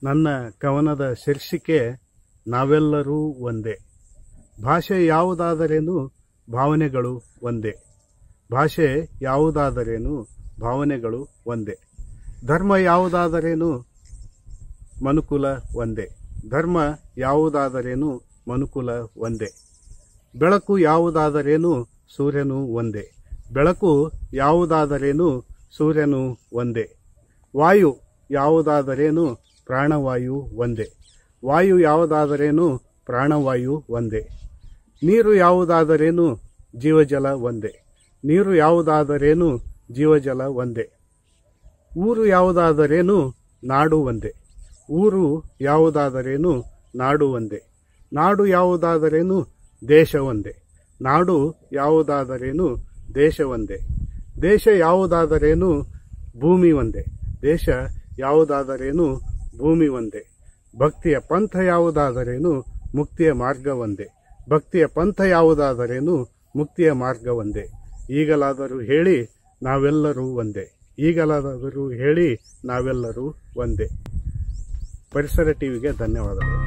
ನನ್ನ ಕವನದ ಶೀರ್ಷಿಕೆ ನಾವೆಲ್ಲರೂ ಒಂದೇ ಭಾಷೆ ಯಾವುದಾದರೇನು ಭಾವನೆಗಳು ಒಂದೇ ಭಾಷೆ ಯಾವುದಾದರೇನು ಭಾವನೆಗಳು ಒಂದೇ ಧರ್ಮ ಯಾವುದಾದರೇನು ಮನುಕುಲ ಒಂದೇ ಧರ್ಮ ಯಾವುದಾದರೇನು ಮನುಕುಲ ಒಂದೇ ಬೆಳಕು ಯಾವುದಾದರೇನು ಸೂರ್ಯನು ಒಂದೇ ಬೆಳಕು ಯಾವುದಾದರೇನು ಸೂರ್ಯನು ಒಂದೇ ವಾಯು ಯಾವುದಾದರೇನು ಪ್ರಾಣವಾಯು ಒಂದೇ ವಾಯು ಯಾವುದಾದರೇನು ಪ್ರಾಣವಾಯು ಒಂದೇ ನೀರು ಯಾವುದಾದರೇನು ಜೀವಜಲ ಒಂದೇ ನೀರು ಯಾವುದಾದರೇನು ಜೀವಜಲ ಒಂದೇ ಊರು ಯಾವುದಾದರೇನು ನಾಡು ಒಂದೇ ಊರು ಯಾವುದಾದರೇನು ನಾಡು ಒಂದೇ ನಾಡು ಯಾವುದಾದರೇನು ದೇಶ ಒಂದೇ ನಾಡು ಯಾವುದಾದರೇನು ದೇಶ ಒಂದೇ ದೇಶ ಯಾವುದಾದರೇನು ಭೂಮಿ ಒಂದೇ ದೇಶ ಯಾವುದಾದರೇನು ಭೂಮಿ ಒಂದೇ ಭಕ್ತಿಯ ಪಂಥ ಯಾವುದಾದರೇನು ಮುಕ್ತಿಯ ಮಾರ್ಗ ಒಂದೇ ಭಕ್ತಿಯ ಪಂಥ ಯಾವುದಾದರೇನು ಮುಕ್ತಿಯ ಮಾರ್ಗ ಒಂದೇ ಈಗಲಾದರೂ ಹೇಳಿ ನಾವೆಲ್ಲರೂ ಒಂದೇ ಈಗಲಾದರೂ ಹೇಳಿ ನಾವೆಲ್ಲರೂ ಒಂದೇ ಪರಿಸರ ಟಿವಿಗೆ ಧನ್ಯವಾದಗಳು